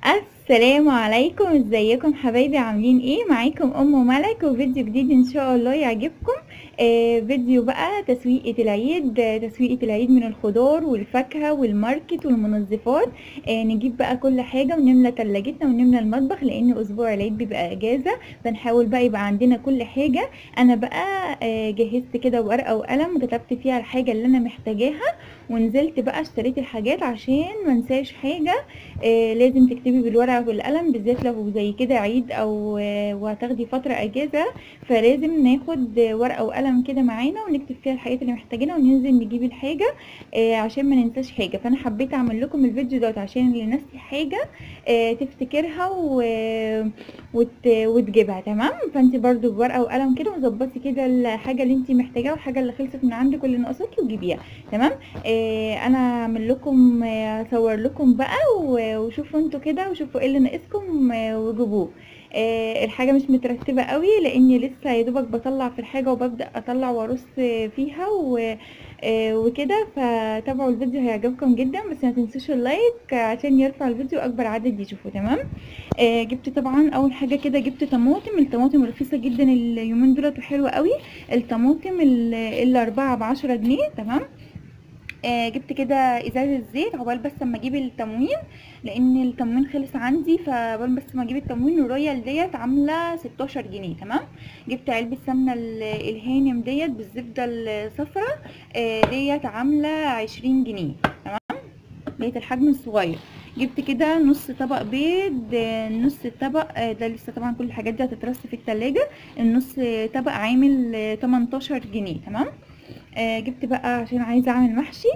السلام عليكم ازيكم حبايبي عاملين ايه معاكم ام ملك وفيديو جديد ان شاء الله يعجبكم آه فيديو بقى تسويقة العيد آه تسويقة العيد من الخضار والفاكهة والماركت والمنظفات آه نجيب بقى كل حاجة ونملى تلاجتنا ونملى المطبخ لان اسبوع العيد بيبقى اجازة فنحاول بقى يبقى عندنا كل حاجة انا بقى آه جهزت كده ورقة وقلم وكتبت فيها الحاجة اللي انا محتاجاها ونزلت بقى اشتريت الحاجات عشان منساش حاجة آه لازم تكتبي بالورقة والقلم بالذات لو زي كده عيد او آه وهتاخدي فترة اجازة فلازم ناخد ورقة وقلم كده معانا ونكتب فيها الحاجات اللي محتاجينها وننزل نجيب الحاجة آه عشان ما ننساش حاجة فانا حبيت اعمل لكم الفيديو دوت عشان اللي ناسي حاجة آه تفتكرها و... وت... وتجيبها تمام فانت برضو بورقة وقلم كده وظبطي كده الحاجة اللي انت محتاجاها والحاجة اللي خلصت من عندك واللي ناقصاكي وجيبيها تمام آه انا اعمل لكم اصور لكم بقى وشوفوا انتوا كده وشوفوا ايه اللي ناقصكم وجيبوه آه الحاجه مش مترتبه قوي لاني لسه يا دوبك بطلع في الحاجه وببدا اطلع وارص فيها و آه وكده فتابعوا الفيديو هيعجبكم جدا بس ما تنسوش اللايك عشان يرفع الفيديو اكبر عدد يشوفه تمام آه جبت طبعا اول حاجه كده جبت طماطم الطماطم رخيصه جدا اليومين دولت وحلوه قوي الطماطم الاربعه بعشرة جنيه تمام آه جبت كده ازازه زيت عقبال بس اما اجيب التموين لان التموين خلص عندي فعقبال بس ما اجيب التموين الرويال ديت عامله 16 جنيه تمام جبت علبه سمنه الهانم ديت بالزبده الصفراء آه ديت عامله 20 جنيه تمام ديت الحجم الصغير جبت كده نص طبق بيض نص طبق ده لسه طبعا كل الحاجات دي هتترص في التلاجة النص طبق عامل 18 جنيه تمام آه جبت بقى عشان عايزه اعمل محشي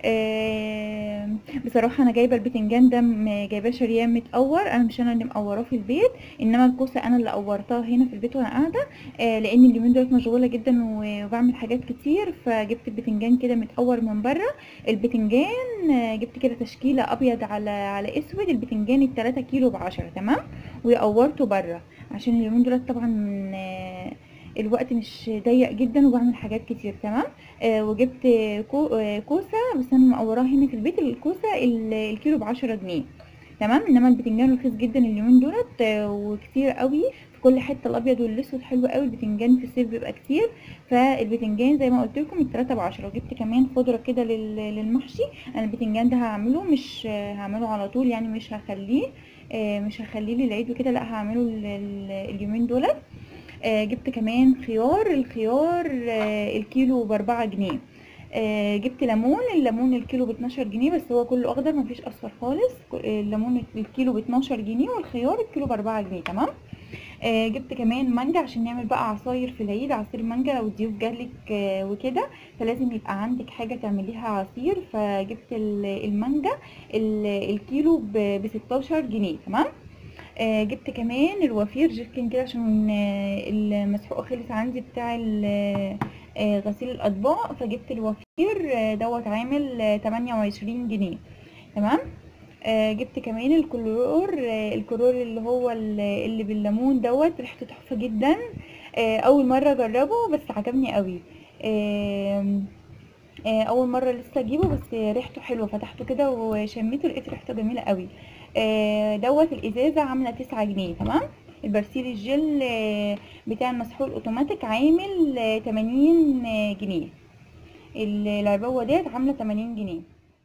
آه بصراحه انا جايبه البتنجان ده جايباه شريان متقور انا مش انا اللي مقوراه في البيت انما الكوسه انا اللي قورتها هنا في البيت وانا قاعده آه لان اليومين دول مشغوله جدا وبعمل حاجات كتير فجبت البتنجان كده متقور من بره البتنجان آه جبت كده تشكيله ابيض على على اسود البتنجان التلاتة كيلو بعشرة تمام وقورته بره عشان اليومين دول طبعا آه الوقت مش ضيق جدا وبعمل حاجات كتير تمام آه وجبت كو آه كوسه بس انا مقوراها هنا في البيت الكوسه الكيلو بعشرة جنيه تمام انما البتنجان رخيص جدا اليومين دولت آه وكتير قوي في كل حته الابيض والاسود حلو قوي البتنجان في الصيف بيبقى كتير فالبتنجان زي ما قلت لكم التلاتة بعشرة وجبت كمان خضره كده للمحشي انا البتنجان ده هعمله مش هعمله على طول يعني مش هخليه مش هخليه للعيد وكده لا هعمله اليومين دولت آه جبت كمان خيار الخيار آه الكيلو باربعة جنيه آه جبت ليمون الليمون الكيلو باتناشر جنيه بس هو كله اخضر مفيش اصفر خالص الليمون الكيلو باتناشر جنيه والخيار الكيلو باربعة جنيه تمام جبت كمان مانجا عشان نعمل بقى عصاير في العيد عصير مانجا لو الضيوف جالك وكده فلازم يبقى عندك حاجة تعمليها عصير فجبت المانجا الكيلو بستاشر جنيه تمام آه جبت كمان الوفير جيركن كده عشان آه المسحوق خلص عندي بتاع آه غسيل الاطباق فجبت الوفير دوت عامل تمانية وعشرين جنيه تمام جبت كمان الكلور الكلور اللي هو اللي بالليمون دوت ريحته تحفه جدا اول مره اجربه بس عجبني قوي اول مره لسه اجيبه بس ريحته حلوه فتحته كده وشميته لقيت ريحته جميله قوي آه دوت الازازه عامله تسعة جنيه تمام البرسيل الجل آه بتاع المسحوق الاوتوماتيك عامل آه تمانين جنيه العبوه ديت عامله تمانين جنيه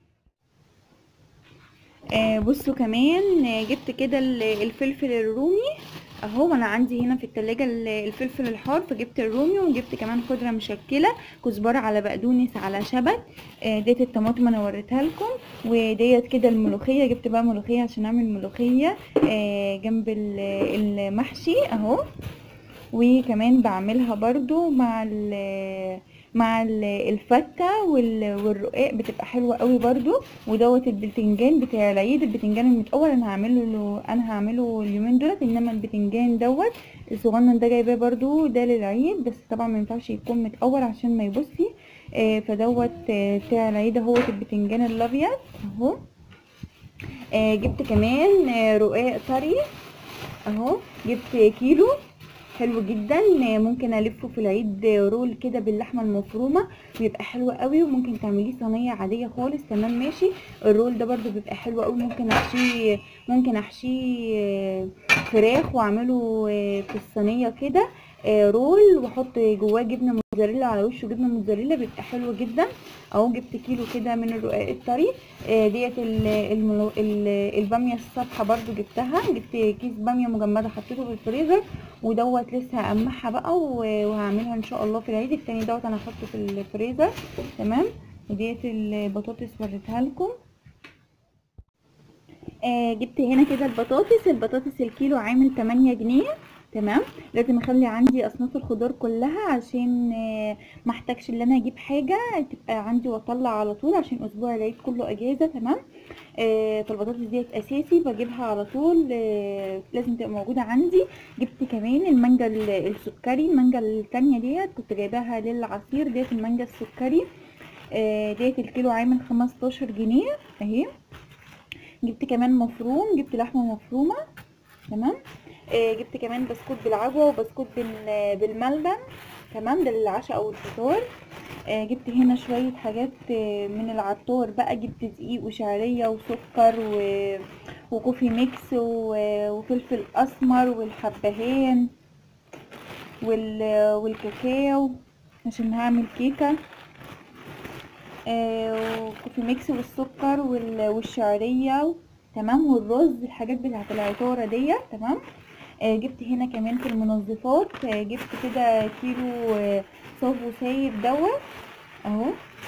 بصوا كمان جبت كده الفلفل الرومي اهو انا عندي هنا في التلاجة الفلفل الحار فجبت الرومي وجبت كمان خضرة مشكلة كزبرة على بقدونس على شبت ديت الطماطم انا وريتها لكم وديت كده الملوخية جبت بقى ملوخية عشان اعمل ملوخية جنب المحشي اهو وكمان بعملها برضو مع مع الفتة والرقاق بتبقى حلوة قوي برضو ودوت البتنجان بتاع العيد البتنجان المتقور انا هعمله له انا هعمله اليومين دولت انما البتنجان دوت الصغنن ده جايباه برضو ده للعيد بس طبعا ما ينفعش يكون متقور عشان ما يبصي آه فدوت آه بتاع العيد اهوت البتنجان الابيض اهو آه جبت كمان رقاق طري اهو جبت كيلو حلو جدا آه، ممكن الفه في العيد رول كده باللحمه المفرومه بيبقى حلو قوي وممكن تعمليه صينيه عاديه خالص تمام ماشي الرول ده برده بيبقى حلو قوي ممكن احشيه ممكن احشيه آه، فراخ واعمله آه، في الصينيه كده آه، رول واحط جواه جبنه موتزاريلا على وشه جبنه موتزاريلا بيبقى حلو جدا اهو جبت كيلو كده من الرقاق الطري آه، ديت ال- الملو- ال- الباميه الصبحه برضو جبتها جبت كيس باميه مجمده حطيته في الفريزر ودوت لسه هقمعها بقى و- وهعملها ان شاء الله في العيد التاني دوت انا هحطه في الفريزر تمام وديت البطاطس وريتها لكم آه جبت هنا كده البطاطس البطاطس الكيلو عامل 8 جنيه تمام لازم اخلي عندي اصناف الخضار كلها عشان آه ما احتاجش ان انا اجيب حاجه تبقى عندي واطلع على طول عشان اسبوع العيد كله اجازه تمام آه فالبطاطس ديت اساسي بجيبها على طول آه لازم تبقى موجوده عندي جبت كمان المانجا ال- السكري المانجا التانية ديت كنت جايباها للعصير ديت المانجا السكري آه ديت الكيلو عامل 15 جنيه اهي جبت كمان مفروم جبت لحمه مفرومه تمام آه جبت كمان بسكوت بالعجوه وبسكوت بال- بالملبن تمام ده للعشاء او الفطار آه جبت هنا شويه حاجات آه من العطار بقى جبت دقيق وشعريه وسكر و... وكوفي ميكس و... وفلفل اسمر والحبهان وال... والكاكاو عشان هعمل كيكه آه، وكوفي ميكس والسكر وال- والشعريه تمام والرز الحاجات بتاعت العطاره ديت تمام آه، جبت هنا كمان في المنظفات آه، جبت كده كيلو آه، صافو سايب دوت اهو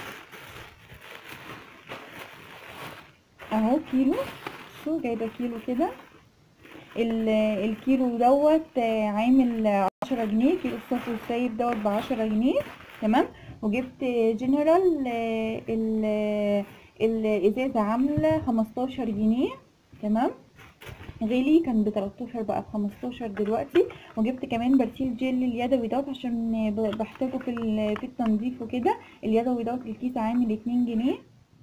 اهو كيلو شو جايبه كيلو كده ال- الكيلو دوت آه، عامل عشرة جنيه كيلو الصافو السايب دوت بعشرة جنيه تمام وجبت جنرال آه، ال- الازازه عامله خمستاشر جنيه تمام غالي كان ب 13 بقى ب 15 دلوقتي وجبت كمان برسيل جل اليدوي دوت عشان ب- بحتاجه في ال- في التنظيف وكده اليدوي دوت الكيس عامل 2 جنيه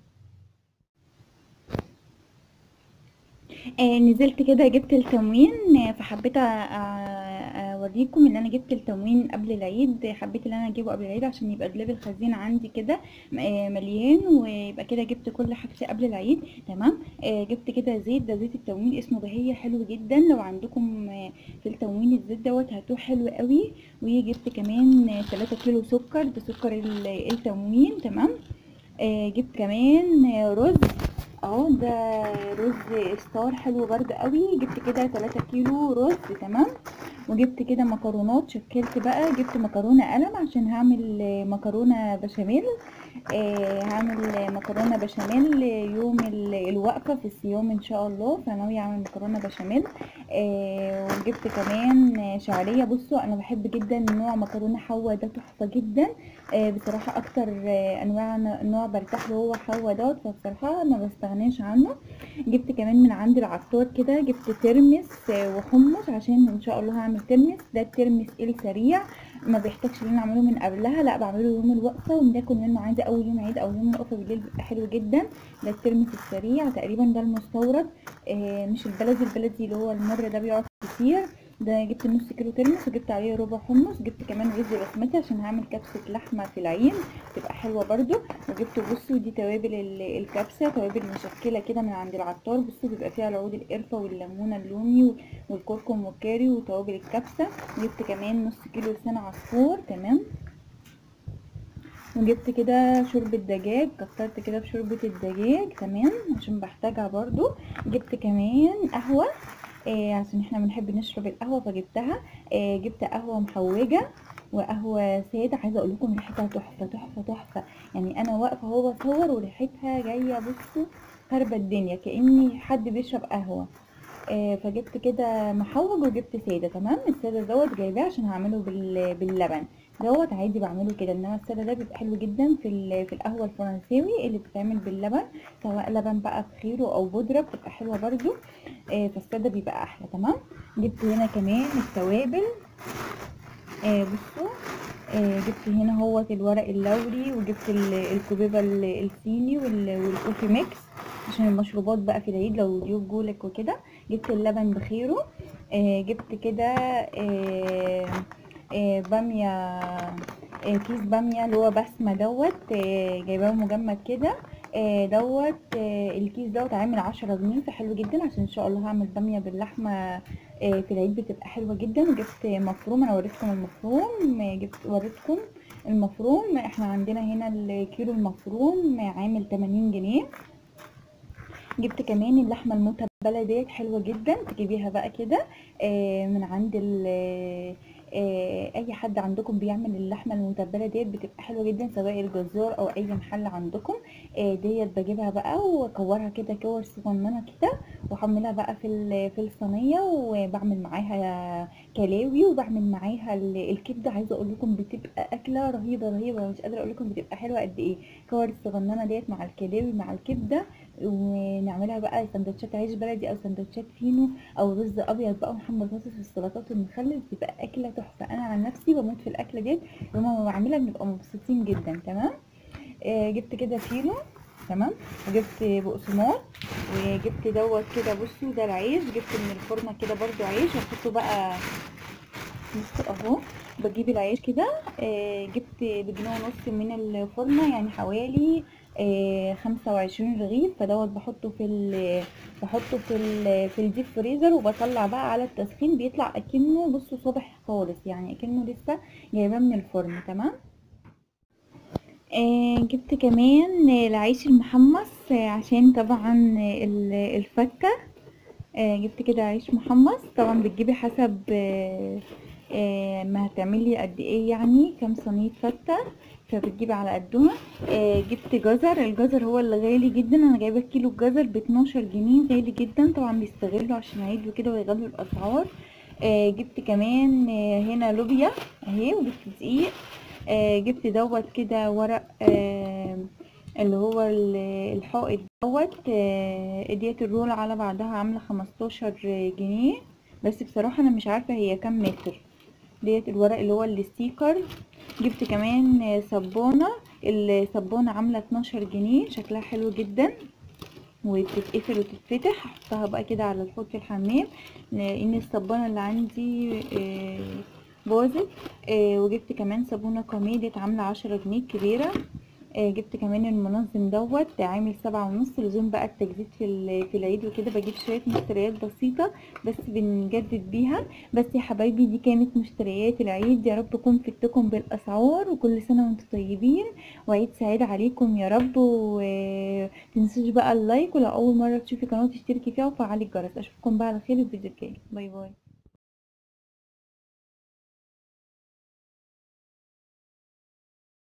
آه نزلت كده جبت التموين آه، فحبيت أ- أ- اوريكم ان انا جبت التموين قبل العيد حبيت ان انا اجيبه قبل العيد عشان يبقى دولاب الخزين عندي كده آه، مليان ويبقى كده جبت كل حاجتي قبل العيد تمام آه، جبت كده زيت ده زيت التموين اسمه بهية حلو جدا لو عندكم آه، في التموين الزيت دوت هاتوه حلو قوي وجبت كمان آه، 3 كيلو سكر ده سكر ال- التموين تمام آه، جبت كمان آه، رز اهو ده رز ستار حلو برضه قوي جبت كده 3 كيلو رز تمام وجبت كده مكرونات شكلت بقى جبت مكرونه قلم عشان هعمل آه، مكرونه بشاميل آه هعمل مكرونه بشاميل يوم ال- الوقفه في الصيام ان شاء الله فناويه اعمل مكرونه بشاميل آه وجبت كمان آه، شعريه بصوا انا بحب جدا نوع مكرونه حوا ده تحفه جدا آه بصراحه اكتر آه انواع نوع برتاح له هو حوا دوت فبصراحه ما بستغناش عنه جبت كمان من عند العطار كده جبت ترمس آه، وحمص عشان ان شاء الله هعمل ترمس ده الترمس السريع ما بيحتاجش ان انا اعمله من قبلها لا بعمله يوم الوقفه وبناكل منه عادي اول يوم عيد او يوم الوقفه بالليل بيبقى حلو جدا ده الترمس السريع تقريبا ده المستورد آه مش البلدي البلدي اللي هو المر ده بيقعد كتير ده جبت نص كيلو ترمس وجبت عليه ربع حمص جبت كمان رز بسمتي عشان هعمل كبسه لحمه في العين تبقى حلوه برده وجبت بصوا دي توابل ال- الكبسه توابل مشكله كده من عند العطار بصوا بيبقى فيها العود القرفه والليمونه اللومي والكركم والكاري وتوابل الكبسه جبت كمان نص كيلو لسان عصفور تمام وجبت كده شوربة دجاج كترت كده في شوربة الدجاج تمام عشان بحتاجها برضو جبت كمان قهوة آه عشان احنا بنحب نشرب القهوة فجبتها آه جبت قهوة محوجة وقهوة سادة عايزة اقول لكم ريحتها تحفة تحفة تحفة يعني انا واقفة هو بصور وريحتها جاية بصوا خربة الدنيا كأني حد بيشرب قهوة آه، فجبت كده محوج وجبت ساده تمام الساده دوت جايباه عشان هعمله بال- باللبن دوت عادي بعمله كده انما الساده ده بيبقى حلو جدا في ال- في القهوه الفرنساوي اللي بتتعمل باللبن سواء لبن بقى بخيره او بودره بتبقى حلوه برده آه، فالساده بيبقى احلى تمام جبت هنا كمان التوابل آه بصوا آه جبت هنا هو الورق اللوري وجبت ال- الكوبيبه ال- الصيني وال- والكوفي ميكس عشان المشروبات بقى في العيد لو ضيوف جولك وكده جبت اللبن بخيره آه جبت كده آه آه بامية آه كيس بامية اللي هو بسمة دوت آه جايباه مجمد كده آه دوت آه الكيس دوت عامل عشرة جنيه فحلو جدا عشان ان شاء الله هعمل بامية باللحمة آه في العيد بتبقى حلوة جدا وجبت مفروم انا وريتكم المفروم آه جبت وريتكم المفروم احنا عندنا هنا الكيلو المفروم عامل 80 جنيه جبت كمان اللحمه المتبله ديت حلوه جدا تجيبيها بقى كده آه من عند ال آه اي حد عندكم بيعمل اللحمه المتبله ديت بتبقى حلوه جدا سواء الجزار او اي محل عندكم آه ديت بجيبها بقى واكورها كده كور صغننه كده واحملها بقى في في الصينيه وبعمل معاها كلاوي وبعمل معاها الكبده عايزه اقول لكم بتبقى اكله رهيبه رهيبه مش قادره اقول لكم بتبقى حلوه قد ايه كور الصغننه ديت مع الكلاوي مع الكبده ونعملها بقى سندوتشات عيش بلدي او سندوتشات فينو او رز ابيض بقى ونحمر بطاطس في السلطات والمخلل بتبقى اكله تحفه انا عن نفسي بموت في الاكله ديت لما بعملها بنبقى مبسوطين جدا تمام آه جبت كده فينو تمام وجبت بقسماط وجبت دوت كده بصوا ده العيش جبت من الفرن كده برضو عيش واحطه بقى بصوا اهو بجيب العيش كده آه جبت بجنيه ونص من الفرن يعني حوالي آه خمسة وعشرين رغيف فدوت بحطه في ال بحطه في ال في الديب فريزر وبطلع بقى على التسخين بيطلع اكنه بصوا صبح خالص يعني اكنه لسه جايباه من الفرن تمام آه جبت كمان العيش المحمص آه عشان طبعا الفكة آه جبت كده عيش محمص طبعا بتجيبي حسب آه آه ما هتعملي قد ايه يعني كام صينيه فته فبتجيبي على قدها آه جبت جزر الجزر هو اللي غالي جدا انا جايبه كيلو الجزر ب 12 جنيه غالي جدا طبعا بيستغلوا عشان يعيدوا كده ويغلوا الاسعار آه جبت كمان آه هنا لوبيا اهي وجبت دقيق آه جبت دوت كده ورق آه اللي هو الحائط دوت آه ديت الرول على بعضها عامله 15 جنيه بس بصراحه انا مش عارفه هي كام متر ديت الورق اللي هو الستيكر جبت كمان صبونة الصبونة عاملة 12 جنيه شكلها حلو جدا وبتتقفل وتتفتح احطها بقى كده على الحوض في الحمام لان الصبانة اللي عندي باظت وجبت كمان صابونة كوميديت عاملة عشرة جنيه كبيرة جبت كمان المنظم دوت عامل سبعة ونص لزوم بقى التجديد في في العيد وكده بجيب شويه مشتريات بسيطه بس بنجدد بيها بس يا حبايبي دي كانت مشتريات العيد يا رب اكون فدتكم بالاسعار وكل سنه وانتم طيبين وعيد سعيد عليكم يا رب ومتنسوش بقى اللايك ولو اول مره تشوفي قناه تشتركي فيها وفعلي الجرس اشوفكم بقى على خير الفيديو الجاي باي باي